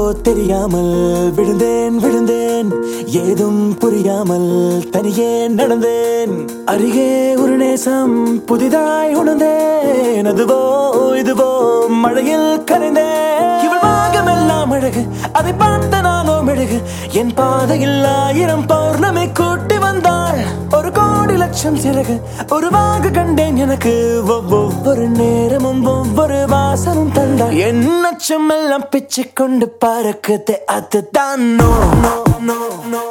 தெரியாமல் விழுந்தேன் விழுந்தேன் ஏதும் புரியாமல் தனியே நடந்தேன் அருகே ஒரு நேசம் புதிதாய் உணர்ந்தேன் அதுவோ இதுவோ மழையில் கரைந்தேன் இவள் பாகமெல்லாம் அழகு அதை பார்த்த நானோ மெழுகு என் பாதையில் ஆயிரம் பௌர்ணமி கூட்டி வந்தாள் ஒரு கோடி லட்சம் சிறகு உருவாக கண்டேன் எனக்கு ஒவ்- ஒவ்வொரு நேரமும் ஒவ்வொரு வாசனும் தந்தாள் என் அச்சம் எல்லாம் பிச்சு கொண்டு பறக்குது அதுதான் நோ நோ நோ நோ